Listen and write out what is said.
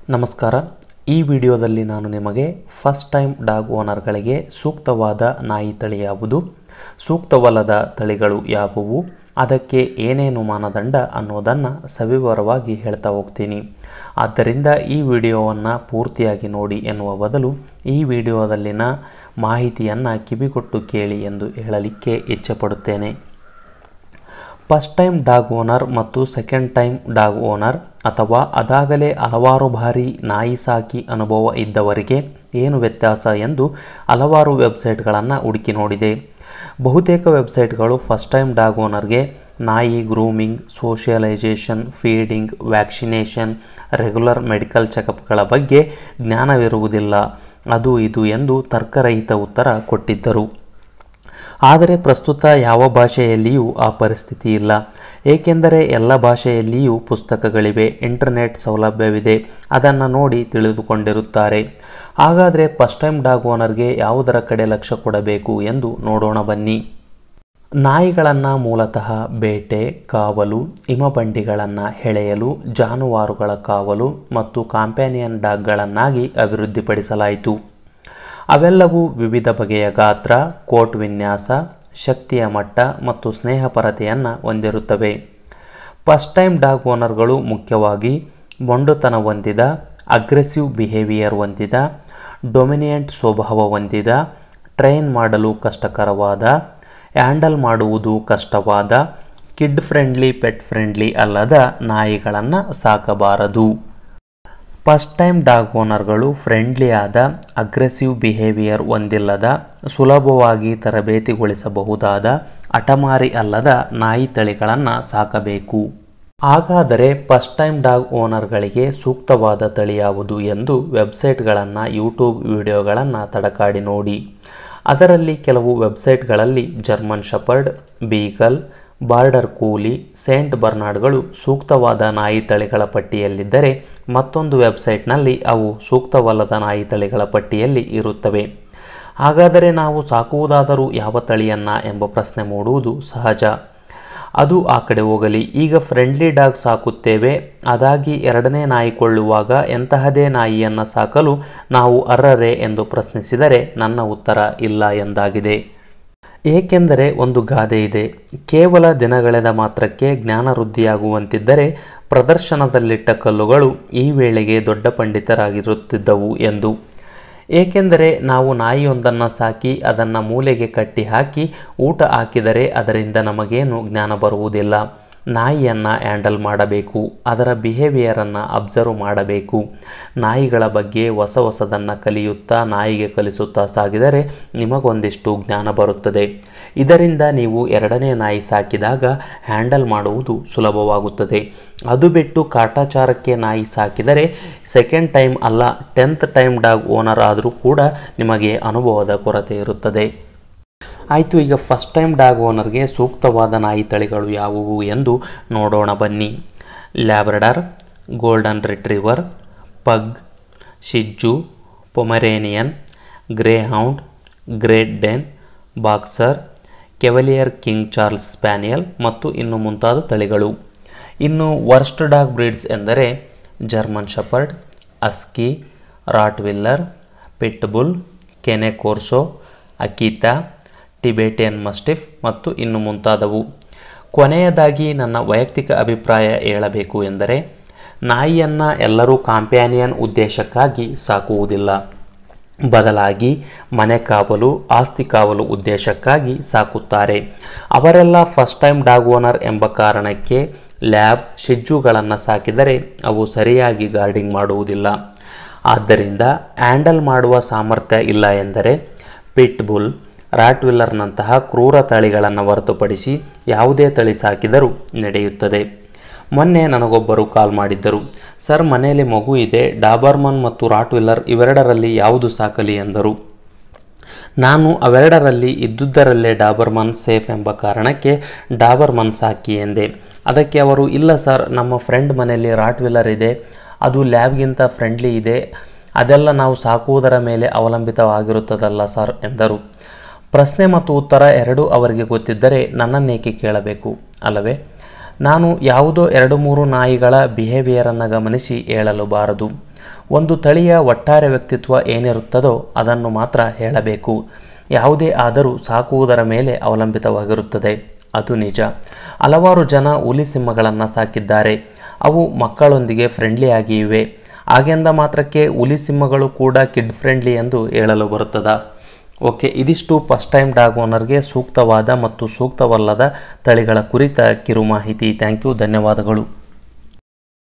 ನಮಸ್ಕಾರ ಈ ವಿಡಿಯೋದಲ್ಲಿ ನಾನು ನಿಮಗೆ ಫಸ್ಟ್ ಟೈಮ್ ಡಾಗ್ ಓನರ್ಗಳಿಗೆ ಸೂಕ್ತವಾದ ನಾಯಿ ತಳಿ ಯಾವುದು ಸೂಕ್ತವಲ್ಲದ ತಳಿಗಳು ಯಾವುವು ಅದಕ್ಕೆ ಏನೇನು ಮಾನದಂಡ ಅನ್ನೋದನ್ನು ಸವಿವರವಾಗಿ ಹೇಳ್ತಾ ಹೋಗ್ತೀನಿ ಆದ್ದರಿಂದ ಈ ವಿಡಿಯೋವನ್ನು ಪೂರ್ತಿಯಾಗಿ ನೋಡಿ ಎನ್ನುವ ಬದಲು ಈ ವಿಡಿಯೋದಲ್ಲಿನ ಮಾಹಿತಿಯನ್ನು ಕಿವಿಗೊಟ್ಟು ಕೇಳಿ ಎಂದು ಹೇಳಲಿಕ್ಕೆ ಇಚ್ಛೆಪಡುತ್ತೇನೆ ಫಸ್ಟ್ ಟೈಮ್ ಡಾಗ್ ಓನರ್ ಮತ್ತು ಸೆಕೆಂಡ್ ಟೈಮ್ ಡಾಗ್ ಓನರ್ ಅಥವಾ ಅದಾಗಲೇ ಹಲವಾರು ಬಾರಿ ನಾಯಿ ಸಾಕಿ ಅನುಭವ ಇದ್ದವರಿಗೆ ಏನು ವ್ಯತ್ಯಾಸ ಎಂದು ಹಲವಾರು ವೆಬ್ಸೈಟ್ಗಳನ್ನು ಹುಡುಕಿ ನೋಡಿದೆ ಬಹುತೇಕ ವೆಬ್ಸೈಟ್ಗಳು ಫಸ್ಟ್ ಟೈಮ್ ಡಾಗ್ ಓನರ್ಗೆ ನಾಯಿ grooming socialisation feeding vaccination regular medical ಚೆಕಪ್ಗಳ ಬಗ್ಗೆ ಜ್ಞಾನವಿರುವುದಿಲ್ಲ ಅದು ಇದು ಎಂದು ತರ್ಕರಹಿತ ಉತ್ತರ ಕೊಟ್ಟಿದ್ದರು ಆದರೆ ಪ್ರಸ್ತುತ ಯಾವ ಭಾಷೆಯಲ್ಲಿಯೂ ಆ ಪರಿಸ್ಥಿತಿ ಇಲ್ಲ ಏಕೆಂದರೆ ಎಲ್ಲ ಭಾಷೆಯಲ್ಲಿಯೂ ಪುಸ್ತಕಗಳಿವೆ ಇಂಟರ್ನೆಟ್ ಸೌಲಭ್ಯವಿದೆ ಅದನ್ನು ನೋಡಿ ತಿಳಿದುಕೊಂಡಿರುತ್ತಾರೆ ಹಾಗಾದರೆ ಫಸ್ಟ್ ಟೈಮ್ ಡಾಗ್ ಓನರ್ಗೆ ಯಾವುದರ ಕಡೆ ಲಕ್ಷ್ಯ ಕೊಡಬೇಕು ಎಂದು ನೋಡೋಣ ಬನ್ನಿ ನಾಯಿಗಳನ್ನು ಮೂಲತಃ ಬೇಟೆ ಕಾವಲು ಹಿಮಬಂಡಿಗಳನ್ನು ಎಳೆಯಲು ಜಾನುವಾರುಗಳ ಕಾವಲು ಮತ್ತು ಕಾಂಪ್ಯಾನಿಯನ್ ಡಾಗ್ಗಳನ್ನಾಗಿ ಅಭಿವೃದ್ಧಿಪಡಿಸಲಾಯಿತು ಅವೆಲ್ಲವೂ ವಿವಿಧ ಬಗೆಯ ಗಾತ್ರ ಕೋಟ್ ವಿನ್ಯಾಸ ಶಕ್ತಿಯ ಮಟ್ಟ ಮತ್ತು ಸ್ನೇಹಪರತೆಯನ್ನು ಹೊಂದಿರುತ್ತವೆ ಫಸ್ಟ್ ಟೈಮ್ ಡಾಗ್ ಓನರ್ಗಳು ಮುಖ್ಯವಾಗಿ ಮೊಂಡುತನ ಹೊಂದಿದ ಅಗ್ರೆಸಿವ್ ಬಿಹೇವಿಯರ್ ಹೊಂದಿದ ಡೊಮಿನಿಯಂಟ್ ಸ್ವಭಾವ ಹೊಂದಿದ ಟ್ರೈನ್ ಮಾಡಲು ಕಷ್ಟಕರವಾದ ಹ್ಯಾಂಡಲ್ ಮಾಡುವುದು ಕಷ್ಟವಾದ ಕಿಡ್ ಫ್ರೆಂಡ್ಲಿ ಪೆಟ್ ಫ್ರೆಂಡ್ಲಿ ಅಲ್ಲದ ನಾಯಿಗಳನ್ನು ಸಾಕಬಾರದು ಫಸ್ಟ್ ಟೈಮ್ ಡಾಗ್ ಓನರ್ಗಳು ಫ್ರೆಂಡ್ಲಿ ಆದ ಅಗ್ರೆಸಿವ್ ಬಿಹೇವಿಯರ್ ಹೊಂದಿಲ್ಲದ ಸುಲಭವಾಗಿ ತರಬೇತಿಗೊಳಿಸಬಹುದಾದ ಹಠಮಾರಿ ಅಲ್ಲದ ನಾಯಿ ತಳಿಗಳನ್ನು ಸಾಕಬೇಕು ಹಾಗಾದರೆ ಫಸ್ಟ್ ಟೈಮ್ ಡಾಗ್ ಓನರ್ಗಳಿಗೆ ಸೂಕ್ತವಾದ ತಳಿ ಯಾವುದು ಎಂದು ವೆಬ್ಸೈಟ್ಗಳನ್ನು ಯೂಟ್ಯೂಬ್ ವಿಡಿಯೋಗಳನ್ನು ತಡಕಾಡಿ ನೋಡಿ ಅದರಲ್ಲಿ ಕೆಲವು ವೆಬ್ಸೈಟ್ಗಳಲ್ಲಿ German shepherd beagle border collie saint ಬರ್ನಾರ್ಡ್ಗಳು ಸೂಕ್ತವಾದ ನಾಯಿ ತಳಿಗಳ ಪಟ್ಟಿಯಲ್ಲಿದ್ದರೆ ಮತ್ತೊಂದು ವೆಬ್ಸೈಟ್ನಲ್ಲಿ ಅವು ಸೂಕ್ತವಲ್ಲದ ನಾಯಿ ತಳಿಗಳ ಪಟ್ಟಿಯಲ್ಲಿ ಇರುತ್ತವೆ ಹಾಗಾದರೆ ನಾವು ಸಾಕುವುದಾದರೂ ಯಾವ ತಳಿಯನ್ನ ಎಂಬ ಪ್ರಶ್ನೆ ಮೂಡುವುದು ಸಹಜ ಅದು ಆ ಕಡೆ ಹೋಗಲಿ ಈಗ ಫ್ರೆಂಡ್ಲಿ ಡಾಗ್ ಸಾಕುತ್ತೇವೆ ಅದಾಗಿ ಎರಡನೇ ನಾಯಿ ಕೊಳ್ಳುವಾಗ ಎಂತಹದೇ ನಾಯಿಯನ್ನು ಸಾಕಲು ನಾವು ಅರ್ಹರೇ ಎಂದು ಪ್ರಶ್ನಿಸಿದರೆ ನನ್ನ ಉತ್ತರ ಇಲ್ಲ ಎಂದಾಗಿದೆ ಏಕೆಂದರೆ ಒಂದು ಗಾದೆ ಇದೆ ಕೇವಲ ದಿನಗಳೆದ ಮಾತ್ರಕ್ಕೆ ಜ್ಞಾನ ವೃದ್ಧಿಯಾಗುವಂತಿದ್ದರೆ ಪ್ರದರ್ಶನದಲ್ಲಿಟ್ಟ ಕಲ್ಲುಗಳು ಈ ವೇಳೆಗೆ ದೊಡ್ಡ ಪಂಡಿತರಾಗಿರುತ್ತಿದ್ದವು ಎಂದು ಏಕೆಂದರೆ ನಾವು ನಾಯಿಯೊಂದನ್ನು ಸಾಕಿ ಅದನ್ನು ಮೂಲೆಗೆ ಕಟ್ಟಿ ಹಾಕಿ ಊಟ ಹಾಕಿದರೆ ಅದರಿಂದ ನಮಗೇನು ಜ್ಞಾನ ಬರುವುದಿಲ್ಲ ನಾಯಿಯನ್ನು ಹ್ಯಾಂಡಲ್ ಮಾಡಬೇಕು ಅದರ ಬಿಹೇವಿಯರನ್ನು ಅಬ್ಸರ್ವ್ ಮಾಡಬೇಕು ನಾಯಿಗಳ ಬಗ್ಗೆ ಹೊಸ ಹೊಸದನ್ನು ಕಲಿಯುತ್ತಾ ನಾಯಿಗೆ ಕಲಿಸುತ್ತಾ ಸಾಗಿದರೆ ನಿಮಗೊಂದಿಷ್ಟು ಜ್ಞಾನ ಬರುತ್ತದೆ ಇದರಿಂದ ನೀವು ಎರಡನೇ ನಾಯಿ ಸಾಕಿದಾಗ ಹ್ಯಾಂಡಲ್ ಮಾಡುವುದು ಸುಲಭವಾಗುತ್ತದೆ ಅದು ಬಿಟ್ಟು ಕಾಟಾಚಾರಕ್ಕೆ ನಾಯಿ ಸಾಕಿದರೆ ಸೆಕೆಂಡ್ ಟೈಮ್ ಅಲ್ಲ ಟೆಂತ್ ಟೈಮ್ ಡಾಗ್ ಓನರ್ ಆದರೂ ಕೂಡ ನಿಮಗೆ ಅನುಭವದ ಕೊರತೆ ಇರುತ್ತದೆ ಆಯಿತು ಈಗ ಫಸ್ಟ್ ಟೈಮ್ ಡಾಗ್ ಓನರ್ಗೆ ಸೂಕ್ತವಾದ ನಾಯಿ ತಳಿಗಳು ಯಾವುವು ಎಂದು ನೋಡೋಣ ಬನ್ನಿ ಲ್ಯಾಬ್ರಡಾರ್ ಗೋಲ್ಡನ್ ರಿಟ್ರೀವರ್ ಪಗ್ ಶಿಜ್ಜು Pomeranian greyhound Great Dane boxer Cavalier King Charles spaniel ಮತ್ತು ಇನ್ನು ಮುಂತಾದ ತಳಿಗಳು ಇನ್ನು ವರ್ಸ್ಟ್ ಡಾಗ್ ಬ್ರೀಡ್ಸ್ ಎಂದರೆ German shepherd husky rottweiler pitbull cane corso ಅಕೀತಾ Tibetan ಮಸ್ಟಿಫ್ ಮತ್ತು ಇನ್ನು ಮುಂತಾದವು ಕೊನೆಯದಾಗಿ ನನ್ನ ವೈಯಕ್ತಿಕ ಅಭಿಪ್ರಾಯ ಹೇಳಬೇಕು ಎಂದರೆ ನಾಯಿಯನ್ನು ಎಲ್ಲರೂ ಕಾಂಪ್ಯಾನಿಯನ್ ಉದ್ದೇಶಕ್ಕಾಗಿ ಸಾಕುವುದಿಲ್ಲ ಬದಲಾಗಿ ಮನೆ ಕಾವಲು ಆಸ್ತಿ ಕಾವಲು ಉದ್ದೇಶಕ್ಕಾಗಿ ಸಾಕುತ್ತಾರೆ ಅವರೆಲ್ಲ ಫಸ್ಟ್ ಟೈಮ್ ಡಾಗ್ ಓನರ್ ಎಂಬ ಕಾರಣಕ್ಕೆ ಲ್ಯಾಬ್ ಶಿಜ್ಜುಗಳನ್ನು ಸಾಕಿದರೆ ಅವು ಸರಿಯಾಗಿ ಗಾರ್ಡಿಂಗ್ ಮಾಡುವುದಿಲ್ಲ ಆದ್ದರಿಂದ ಹ್ಯಾಂಡಲ್ ಮಾಡುವ ಸಾಮರ್ಥ್ಯ ಇಲ್ಲ ಎಂದರೆ ಪಿಟ್ ಬುಲ್ ರಾಟ್ವಿಲ್ಲರ್ನಂತಹ ಕ್ರೂರ ತಳಿಗಳನ್ನು ಹೊರತುಪಡಿಸಿ ಯಾವುದೇ ತಳಿ ಸಾಕಿದರೂ ನಡೆಯುತ್ತದೆ ಮೊನ್ನೆ ನನಗೊಬ್ಬರು ಕಾಲ್ ಮಾಡಿದ್ದರು ಸರ್ ಮನೆಯಲ್ಲಿ ಮಗು ಇದೆ ಡಾಬರ್ಮನ್ ಮತ್ತು ರಾಟ್ವಿಲ್ಲರ್ ಇವೆರಡರಲ್ಲಿ ಯಾವುದು ಸಾಕಲಿ ಎಂದರು ನಾನು ಅವೆರಡರಲ್ಲಿ ಇದ್ದುದರಲ್ಲೇ ಡಾಬರ್ಮನ್ ಸೇಫ್ ಎಂಬ ಕಾರಣಕ್ಕೆ ಡಾಬರ್ಮನ್ ಸಾಕಿ ಎಂದೆ ಅದಕ್ಕೆ ಅವರು ಇಲ್ಲ ಸರ್ ನಮ್ಮ ಫ್ರೆಂಡ್ ಮನೆಯಲ್ಲಿ ರಾಟ್ವಿಲ್ಲರ್ ಇದೆ ಅದು ಲ್ಯಾಬ್ಗಿಂತ ಫ್ರೆಂಡ್ಲಿ ಇದೆ ಅದೆಲ್ಲ ನಾವು ಸಾಕುವುದರ ಮೇಲೆ ಅವಲಂಬಿತವಾಗಿರುತ್ತದಲ್ಲ ಸರ್ ಎಂದರು ಪ್ರಶ್ನೆ ಮತ್ತು ಉತ್ತರ ಎರಡೂ ಅವರಿಗೆ ಗೊತ್ತಿದ್ದರೆ ನನ್ನನ್ನೇಕೆ ಕೇಳಬೇಕು ಅಲ್ಲವೇ ನಾನು ಯಾವುದೋ ಎರಡು ಮೂರು ನಾಯಿಗಳ ಬಿಹೇವಿಯರನ್ನು ಗಮನಿಸಿ ಹೇಳಲು ಬಾರದು ಒಂದು ತಳಿಯ ಒಟ್ಟಾರೆ ವ್ಯಕ್ತಿತ್ವ ಏನಿರುತ್ತದೋ ಅದನ್ನು ಮಾತ್ರ ಹೇಳಬೇಕು ಯಾವುದೇ ಆದರೂ ಸಾಕುವುದರ ಮೇಲೆ ಅವಲಂಬಿತವಾಗಿರುತ್ತದೆ ಅದು ನಿಜ ಹಲವಾರು ಜನ ಹುಲಿ ಸಿಂಹಗಳನ್ನು ಸಾಕಿದ್ದಾರೆ ಅವು ಮಕ್ಕಳೊಂದಿಗೆ ಫ್ರೆಂಡ್ಲಿಯಾಗಿ ಇವೆ ಹಾಗೆಂದ ಮಾತ್ರಕ್ಕೆ ಹುಲಿ ಸಿಂಹಗಳು ಕೂಡ ಕಿಡ್ ಫ್ರೆಂಡ್ಲಿ ಎಂದು ಹೇಳಲು ಬರುತ್ತದ ಓಕೆ ಇದಿಷ್ಟು ಫಸ್ಟ್ ಟೈಮ್ ಡಾಗ್ ಓನರ್ಗೆ ಸೂಕ್ತವಾದ ಮತ್ತು ಸೂಕ್ತವಲ್ಲದ ತಳಿಗಳ ಕುರಿತ ಕಿರು ಮಾಹಿತಿ ಥ್ಯಾಂಕ್ ಯು ಧನ್ಯವಾದಗಳು